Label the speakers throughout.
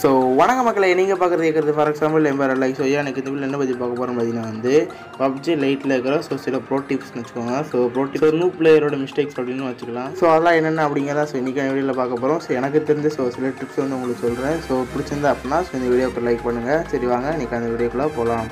Speaker 1: so வணக்க மக்களை நீங்கள் பார்க்குறது கேட்குறது ஃபார் எக்ஸாம்பிள் எம்பர் லைக் ஸோ எனக்கு இந்த என்ன பற்றி பார்க்க போகிறோம் பார்த்தீங்கன்னா வந்து பப்ஜி லைட்டில் இருக்கிற ஸோ சில ப்ரோ டிப்ஸ்னு வச்சுக்கோங்க ஸோ ப்ரோ டிப்ஸ் நியூ பிளேயரோட மிஸ்டேக்ஸ் அப்படின்னு வச்சுக்கலாம் ஸோ அதெல்லாம் என்னென்ன அப்படிங்கிறத ஸோ இன்றைக்கி வீடியோவில் பார்க்க போகிறோம் ஸோ எனக்கு தெரிஞ்ச ஸோ சில டிப்ஸ் வந்து உங்களுக்கு சொல்கிறேன் ஸோ பிடிச்சிருந்தா அப்படின்னா ஸோ இந்த வீடியோக்கு லைக் பண்ணுங்கள் சரி வாங்க இன்றைக்கி அந்த வீடியோக்குள்ளே போகலாம்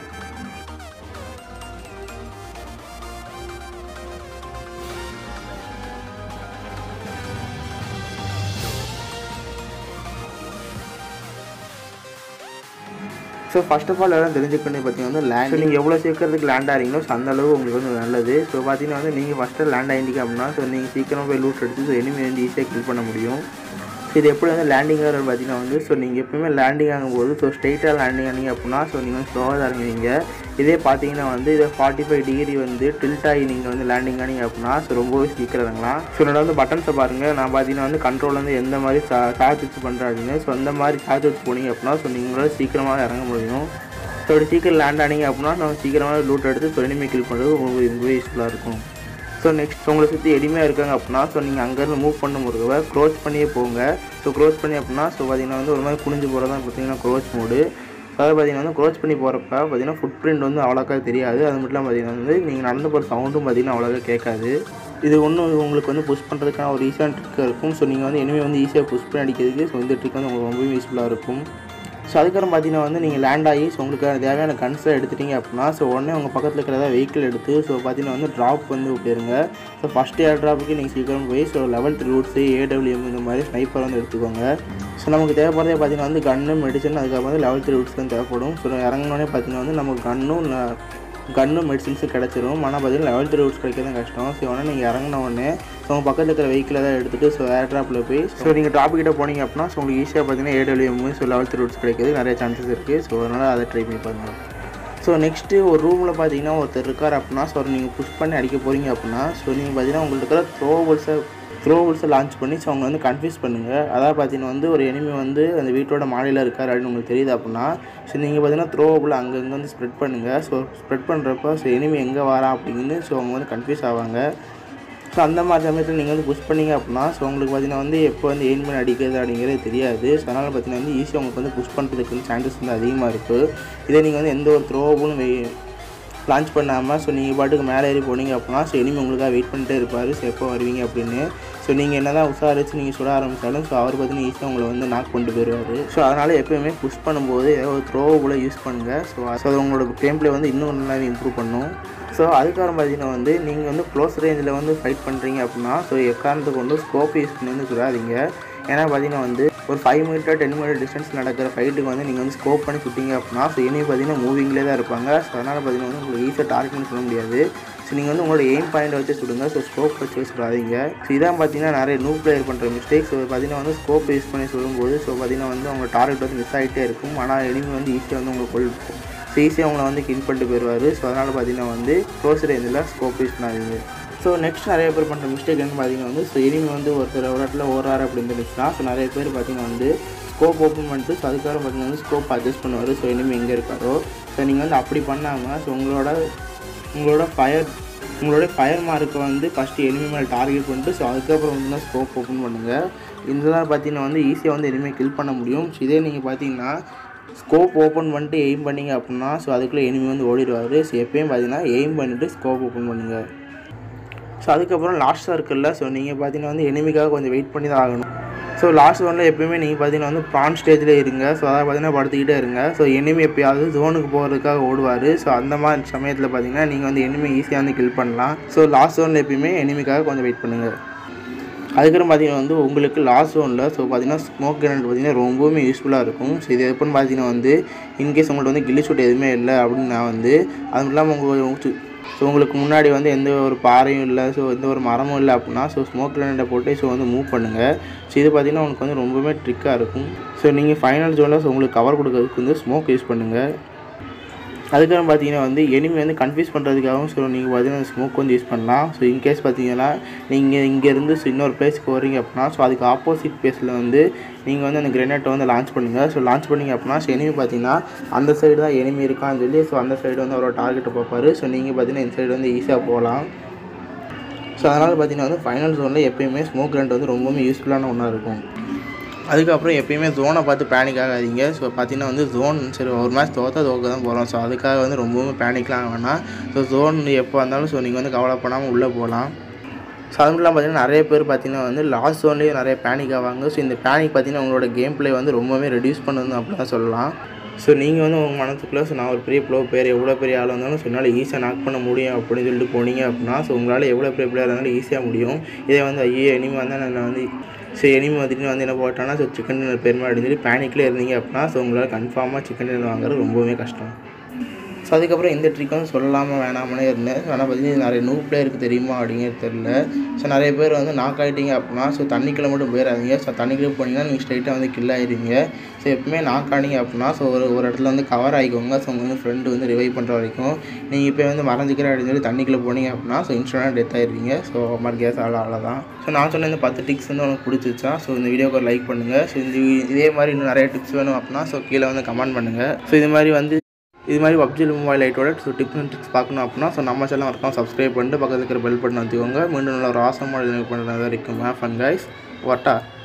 Speaker 1: ஸோ ஃபர்ஸ்ட் ஆஃப் ஆல் எல்லாம் தெரிஞ்சுக்கணும் பார்த்தீங்கன்னா வந்து லேண்ட் நீங்கள் எவ்வளோ சீக்கிரத்துக்கு லேண்ட் ஆகிறீங்களோ ஸோ அந்த அளவு உங்களுக்கு வந்து நல்லது ஸோ பார்த்தீங்கன்னா வந்து நீங்கள் ஃபஸ்ட்டு லேண்ட் ஆகிட்டீங்க அப்படின்னா ஸோ நீங்கள் சீக்கிரமாக போய் லூட் எடுத்து ஸோ எனிமே வந்து ஈஸியாக கில் பண்ண முடியும் ஸோ இது எப்படி வந்து லேண்டிங் ஆகிறது பார்த்தீங்கன்னா வந்து ஸோ நீங்கள் எப்பவுமே லேண்டிங் ஆகும்போது ஸோ ஸ்ட்ரெயிட்டாக லேண்டிங் ஆனீங்க அப்படின்னா ஸோ நீங்கள் வந்து ஸ்லோவாக தான் இறங்குவீங்க இதே பார்த்தீங்கன்னா வந்து இதை ஃபார்ட்டி ஃபைவ் டிகிரி வந்து டில்ட் ஆகி நீங்கள் வந்து லேண்டிங் ஆனீங்க அப்படின்னா ஸோ ரொம்பவே சீக்கிரம் இறங்கலாம் ஸோ என்னோட வந்து பட்டன்ஸை பாருங்கள் நான் பார்த்தீங்கன்னா வந்து கண்ட்ரோல் வந்து எந்த மாதிரி சா சார்ஜ் வச்சு பண்ணுறேன் அப்படின்னு ஸோ அந்த மாதிரி சார்ஜ் வச்சு போனீங்க அப்படின்னா ஸோ நீங்களால சீக்கிரமாக இறங்க முடியும் ஸோ அப்படி சீக்கிரம் லேண்ட் ஆனீங்க அப்படின்னா நம்ம சீக்கிரமாக லூட் எடுத்து ஸோ எனிமே கில் பண்ணுறது உங்களுக்கு ரொம்பவே யூஸ்ஃபுல்லாக இருக்கும் ஸோ நெக்ஸ்ட் உங்களை சுற்றி எளிமையாக இருக்காங்க அப்படின்னா ஸோ நீங்கள் அங்கேருந்து மூவ் பண்ண முருகவை க்ரோச் பண்ணியே போங்க ஸோ க்ரோச் பண்ணி அப்படின்னா ஸோ பார்த்தீங்கன்னா வந்து ஒரு மாதிரி குனிஞ்சு போகிறது தான் பார்த்தீங்கன்னா க்ரோச் மோடு அதாவது பார்த்தீங்கன்னா வந்து க்ரோச் பண்ணி போகிறப்ப பார்த்தீங்கன்னா ஃபுட் பிரிண்ட் வந்து அவ்வளோக்கா தெரியாது அது மட்டும் இல்லாமல் பார்த்தீங்கன்னா வந்து நீங்கள் நடந்து போகிற சவுண்டும் பார்த்தீங்கன்னா அவ்வளோக்கா கேட்காது இது ஒன்றும் உங்களுக்கு வந்து புஷ் பண்ணுறதுக்கான ஒரு ஈஸியான ட்ரிக் இருக்கும் ஸோ நீங்கள் வந்து இனிமேல் வந்து ஈஸியாக புஷ் பண்ணி அடிக்கிறதுக்கு ஸோ இந்த ட்ரிக் வந்து உங்களுக்கு ரொம்பவே யூஸ்ஃபுல்லாக இருக்கும் ஸோ அதுக்கப்புறம் பார்த்தீங்கன்னா வந்து நீங்கள் லேண்ட் ஆகி ஸோ உங்களுக்கு தேவையான கன்ஸை எடுத்துட்டீங்க அப்படின்னா ஸோ உடனே உங்கள் பக்கத்தில் இருக்கிற வெஹிக்கிள் எடுத்து ஸோ பார்த்தீங்கன்னா வந்து ட்ராப் வந்து போயிருங்க ஸோ ஃபஸ்ட் ஏர் ட்ராப்புக்கு நீங்கள் சீக்கிரம் போய் ஸோ லெவல்த் ரூட்ஸு ஏடபிள்யூஎம் இந்த மாதிரி ஸ்னைப்பர் வந்து எடுத்துக்கோங்க ஸோ நமக்கு தேவைப்படுறதே பார்த்தீங்கன்னா வந்து கன்னு மெடிசன் அதுக்கப்புறம் வந்து லெவல்த் ரூட்ஸ் தான் தேவைப்படும் ஸோ இறங்கினோடனே பார்த்தீங்கன்னா வந்து நமக்கு கன்னும் கன்னும் மெடிசின்ஸும் கிடச்சிரும் ஆனால் பார்த்தீங்கன்னா லெவல்த் ரூட்ஸ் கிடைக்கிறது கஷ்டம் ஸோ உடனே நீங்கள் இறங்கின உடனே ஸோ உங்கள் பக்கத்தில் இருக்கிற வெஹிக்கிளை தான் எடுத்துகிட்டு ஸோ ஏர் ட்ராப்பில் போய் ஸோ நீங்கள் ட்ராப் கிட்ட போனீங்க அப்படின்னா ஸோ உங்களுக்கு ஈஸியாக பார்த்தீங்கன்னா ஏடபிள்யூஎம் ஸோ லெவல்த் ரூட்ஸ் கிடைக்கிறது நிறைய சான்சஸ் இருக்குது ஸோ அதனால் அதை ட்ரை பண்ணி பாருங்கள் ஸோ நெக்ஸ்ட்டு ஒரு ரூமில் பார்த்தீங்கன்னா ஒருத்தர் இருக்கார் அப்படின்னா ஸோ நீங்கள் புஷ் பண்ணி அடிக்க போகிறீங்க அப்படின்னா ஸோ நீங்கள் பார்த்தீங்கன்னா உங்களுக்கு இருக்கிற த்ரோவல்ஸை த்ரோவல்ஸை லான்ச் பண்ணி ஸோ அவங்க வந்து கன்ஃபியூஸ் பண்ணுங்கள் அதாவது பார்த்தீங்கன்னா வந்து ஒரு எனிமி வந்து அந்த வீட்டோட மாடியில் இருக்கார் அப்படின்னு உங்களுக்கு தெரியுது அப்படின்னா ஸோ நீங்கள் பார்த்தீங்கன்னா த்ரோவபிள் அங்கங்கே வந்து ஸ்ப்ரெட் பண்ணுங்கள் ஸோ ஸ்ப்ரெட் பண்ணுறப்ப ஸோ எனிமி எங்கே வரா அப்படின்னு ஸோ அவங்க வந்து கன்ஃபியூஸ் ஆவாங்க ஸோ அந்த மாதிரி சமயத்தில் நீங்கள் வந்து புஷ் பண்ணீங்க அப்படின்னா ஸோ உங்களுக்கு பார்த்தீங்கன்னா வந்து எப்போ வந்து எய்ம் பண்ணி அடிக்கிறது அப்படிங்கிறது தெரியாது ஸோ அதனால் பார்த்தீங்கன்னா வந்து ஈஸியாக உங்களுக்கு வந்து புஷ் பண்ணுறதுக்கு சான்சஸ் வந்து அதிகமாக இருக்குது இதே நீங்கள் வந்து எந்த ஒரு த்ரோவும் லான்ச் பண்ணாமல் ஸோ நீங்கள் பாட்டுக்கு மேலே ஏறி போனீங்க அப்படின்னா ஸோ இனிமேல் உங்களுக்காக வெயிட் பண்ணிட்டே இருப்பார் ஸோ எப்போ வருவீங்க அப்படின்னு ஸோ நீங்கள் என்ன தான் உஷாரிச்சு நீங்கள் சுட ஆரம்பித்தாலும் ஸோ அவர் பார்த்தீங்கன்னா ஈஸியாக உங்களை வந்து நாக் கொண்டு போயிடுவார் ஸோ அதனால் எப்போயுமே புஷ் பண்ணும்போது ஏதோ ஒரு த்ரோ போல் யூஸ் பண்ணுங்கள் ஸோ ஸோ அது உங்களோட கேம் பிளே வந்து இன்னும் நல்லாவே இம்ப்ரூவ் பண்ணும் ஸோ அதுக்கப்புறம் பார்த்தீங்கன்னா வந்து நீங்கள் வந்து க்ளோஸ் ரேஞ்சில் வந்து ஃபைட் பண்ணுறீங்க அப்படின்னா ஸோ எக்காரணத்தை கொண்டு ஸ்கோப் யூஸ் பண்ணி வந்து சுடாதீங்க ஏன்னா பார்த்தீங்கன்னா வந்து ஒரு five meter ten meter distance நடக்கிற ஃபைட்டுக்கு வந்து நீங்கள் வந்து ஸ்கோப் பண்ணி சுட்டிங்க அப்படின்னா ஸோ இனி பார்த்தீங்கன்னா மூவிங்லேயே தான் இருப்பாங்க ஸோ அதனால் பார்த்தீங்கன்னா வந்து உங்களுக்கு ஈஸியாக டார்கெட் பண்ணி சொல்ல முடியாது ஸோ நீங்கள் வந்து உங்களோட எய்ம் பாயிண்ட் வச்சு சுடுங்க ஸோ ஸ்கோப் வச்சு சுடாதீங்க ஸோ இதான் பார்த்தீங்கன்னா நிறைய நியூ பிளேயர் பண்ணுற மிஸ்டேக்ஸ் பார்த்தீங்கன்னா வந்து ஸ்கோப் யூஸ் பண்ணி சொல்லும்போது ஸோ பார்த்தீங்கன்னா வந்து உங்களோட டார்கெட் வந்து மிஸ் ஆகிட்டே இருக்கும் ஆனால் எனிமி வந்து ஈஸியாக வந்து உங்களுக்கு கொல் ஸோ ஈஸியாக அவங்கள வந்து கில் பண்ணிட்டு போயிடுவார் ஸோ அதனால் பார்த்தீங்கன்னா வந்து க்ளோஸ் ரேஞ்சில் ஸ்கோப் யூஸ் பண்ணாதீங்க ஸோ நெக்ஸ்ட் நிறைய பேர் பண்ணுற மிஸ்டேக் என்ன பார்த்தீங்கன்னா வந்து ஸோ எனிமி வந்து ஒருத்தர் ஒரு இடத்துல ஓடுறாரு அப்படின்னு இருந்துச்சுன்னா ஸோ நிறைய பேர் பார்த்தீங்கன்னா வந்து ஸ்கோப் ஓப்பன் பண்ணிட்டு ஸோ அதுக்கப்புறம் பார்த்தீங்கன்னா வந்து ஸ்கோப் அட்ஜஸ்ட் பண்ணுவார் ஸோ எனிமி எங்கே இருக்காரோ ஸோ நீங்கள் வந்து அப்படி பண்ணாமல் ஸோ உங்களோட உங்களோட ஃபயர் உங்களோட ஃபயர் மார்க்கை வந்து ஃபஸ்ட்டு எனிமி மேலே டார்கெட் பண்ணிட்டு ஸோ அதுக்கப்புறம் வந்து தான் ஸ்கோப் ஓப்பன் பண்ணுங்கள் இதெல்லாம் பார்த்தீங்கன்னா வந்து ஈஸியாக வந்து எனிமே கில் பண்ண முடியும் ஸோ இதே நீங்கள் பார்த்தீங்கன்னா ஸ்கோப் ஓப்பன் பண்ணிட்டு எய்ம் பண்ணிங்க அப்படின்னா ஸோ அதுக்குள்ளே எனிமி வந்து ஓடிடுவார் ஸோ எப்பயும் பார்த்தீங்கன்னா எய்ம் பண்ணிவிட்டு ஸ்கோப் ஓப்பன் பண்ணுங்கள் ஸோ அதுக்கப்புறம் லாஸ்ட் சர்க்கிளில் ஸோ நீங்கள் பார்த்தீங்கன்னா வந்து எனிமிக்காக கொஞ்சம் வெயிட் பண்ணி தான் ஆகணும் ஸோ லாஸ்ட் ஒன்ல எப்பயுமே நீங்கள் பார்த்தீங்கன்னா வந்து ப்ரான் ஸ்டேஜில் இருங்க ஸோ அதை பார்த்தீங்கன்னா படுத்துக்கிட்டே இருங்க ஸோ எனிமி எப்பயாவது ஜோனுக்கு போகிறதுக்காக ஓடுவார் ஸோ அந்த மாதிரி சமயத்தில் பார்த்தீங்கன்னா நீங்கள் வந்து எனிமி ஈஸியாக வந்து கில் பண்ணலாம் ஸோ லாஸ்ட் ஒன்ல எப்பயுமே எனிமிக்காக கொஞ்சம் வெயிட் பண்ணுங்கள் அதுக்கப்புறம் பார்த்தீங்கன்னா வந்து உங்களுக்கு லாஸ்ட் ஜோனில் ஸோ பார்த்தீங்கன்னா ஸ்மோக் கிரனட் பார்த்தீங்கன்னா ரொம்பவுமே யூஸ்ஃபுல்லாக இருக்கும் ஸோ இது எப்போன்னு பார்த்தீங்கன்னா வந்து இன்கேஸ் உங்கள்கிட்ட வந்து கில்லி ஷூட் எதுவுமே இல்லை அப்படின்னு நான் வந்து அதுவும் இல்லாமல் உங்கள் ஸோ உங்களுக்கு முன்னாடி வந்து எந்த ஒரு பாறையும் இல்லை ஸோ எந்த ஒரு மரமும் இல்லை அப்படின்னா ஸோ ஸ்மோக் கிரனேட்டை போட்டு ஸோ வந்து மூவ் பண்ணுங்கள் ஸோ இது பார்த்தீங்கன்னா உங்களுக்கு வந்து ரொம்பவே ட்ரிக்காக இருக்கும் ஸோ நீங்கள் ஃபைனல் ஜோனில் ஸோ உங்களுக்கு கவர் கொடுக்கறதுக்கு வந்து ஸ்மோக் யூஸ் பண்ணுங்கள் அதுக்கப்புறம் பார்த்தீங்கன்னா வந்து எனிமி வந்து கன்ஃபியூஸ் பண்ணுறதுக்காகவும் ஸோ நீங்கள் பார்த்தீங்கன்னா ஸ்மோக் வந்து யூஸ் பண்ணலாம் ஸோ இன்கேஸ் பார்த்தீங்கன்னா நீங்கள் இங்கேருந்து இன்னொரு பிளேஸ்க்கு வரீங்க அப்படின்னா ஸோ அதுக்கு ஆப்போசிட் பிளேஸில் வந்து நீங்கள் வந்து அந்த கிரெனேட்டை வந்து லான்ச் பண்ணுங்கள் ஸோ லான்ச் பண்ணிங்க அப்படின்னா ஸோ எனிமி பார்த்தீங்கன்னா அந்த சைடு தான் எனிமி இருக்கான்னு சொல்லி ஸோ அந்த சைடு வந்து அவரோட டார்கெட்டை பார்ப்பாரு ஸோ நீங்கள் பார்த்தீங்கன்னா இந்த சைடு வந்து ஈஸியாக போகலாம் ஸோ அதனால் பார்த்தீங்கன்னா வந்து ஃபைனல் ஜோனில் எப்பயுமே ஸ்மோக் கிரண்ட் வந்து ரொம்பவுமே யூஸ்ஃபுல்லான ஒன்றா இருக்கும் அதுக்கப்புறம் எப்பயுமே ஜோனை பார்த்து பேனிக் ஆகாதீங்க ஸோ பார்த்தீங்கன்னா வந்து ஜோன் சரி ஒரு மேட்ச் தோத்தா தோக்க தான் போகிறோம் ஸோ அதுக்காக வந்து ரொம்பவும் பேனிக்லாம் ஆக வேணாம் ஸோ ஜோன் எப்போ வந்தாலும் ஸோ நீங்கள் வந்து கவலைப்படாமல் உள்ளே போகலாம் ஸோ அது மட்டும் இல்லாமல் பார்த்தீங்கன்னா நிறைய பேர் பார்த்தீங்கன்னா வந்து லாஸ்ட் ஜோன்லேயே நிறைய பேனிக் ஆவாங்க ஸோ இந்த பேனிக் பார்த்தீங்கன்னா உங்களோட கேம் ப்ளே வந்து ரொம்பவே ரெடியூஸ் பண்ணுது அப்படி தான் சொல்லலாம் ஸோ நீங்கள் வந்து உங்கள் மனசுக்குள்ளே ஸோ நான் ஒரு பெரிய ப்ளோ பேர் எவ்வளோ பெரிய ஆள் வந்தாலும் ஸோ என்னால் ஈஸியாக நாக் பண்ண முடியும் அப்படின்னு சொல்லிட்டு போனீங்க அப்படின்னா ஸோ உங்களால் எவ்வளோ பெரிய பிளேயர் இருந்தாலும் ஈஸியாக முடியும் இதே வந்து ஐயோ இனிமே வந்தால் நான் வந்து ஸோ எனிமி வந்துட்டு வந்து என்ன போட்டான்னா ஸோ சிக்கன் டின்னர் பெருமை அப்படின்னு சொல்லி பேனிக்கில் இருந்தீங்க அப்படின்னா ஸோ உங்களால் கன்ஃபார்மாக சிக்கன் டின்னர் வாங்குறது ரொம்பவே கஷ்டம் ஸோ அதுக்கப்புறம் இந்த ட்ரிக் வந்து சொல்லாமல் வேணாமனே இருந்தேன் ஆனால் பார்த்தீங்கன்னா நிறைய நூ பிளேயருக்கு தெரியுமா அப்படிங்கிறது தெரில ஸோ நிறைய பேர் வந்து நாக் ஆகிட்டீங்க அப்படின்னா ஸோ தண்ணிக்குள்ளே மட்டும் போயிடாதீங்க ஸோ தண்ணிக்குள்ளே போனீங்கன்னா நீங்கள் ஸ்ட்ரைட்டாக வந்து கில் ஆயிடுவீங்க ஸோ எப்பவுமே நாக் ஆனீங்க அப்படின்னா ஸோ ஒரு ஒரு இடத்துல வந்து கவர் ஆகிக்கோங்க ஸோ உங்கள் வந்து ஃப்ரெண்டு வந்து ரிவைவ் பண்ணுற வரைக்கும் நீங்கள் இப்போ வந்து மறைஞ்சிக்கிற அப்படின்னு சொல்லி தண்ணிக்குள்ளே போனீங்க அப்படின்னா ஸோ இன்ஸ்டன்டாக டெத் ஆயிடுவீங்க ஸோ மாதிரி கேஸ் ஆள் அவ்வளோதான் ஸோ நான் சொன்ன இந்த பத்து டிப்ஸ் வந்து உனக்கு பிடிச்சிச்சா ஸோ இந்த வீடியோக்கு ஒரு லைக் பண்ணுங்கள் ஸோ இந்த இதே மாதிரி இன்னும் நிறைய டிப்ஸ் வேணும் அப்படின்னா ஸோ கீழே வந்து கமெண்ட் பண்ணுங்கள் ஸோ இது மாதிரி வந்து இது மாதிரி பப்ஜில் மொபைல் லைட்டோட ஸோ டிப்ஸ் அண்ட் ட்ரிக்ஸ் பார்க்கணும் அப்படின்னா ஸோ நம்ம சேனல் வரலாம் சப்ஸ்கிரைப் பண்ணிட்டு பக்கத்தில் இருக்கிற பெல் பட்டன் வச்சுக்கோங்க மீண்டும் நல்ல ஒரு ஆசமாக பண்ணுறது வரைக்கும் ஃபன் கைஸ் வாட்டா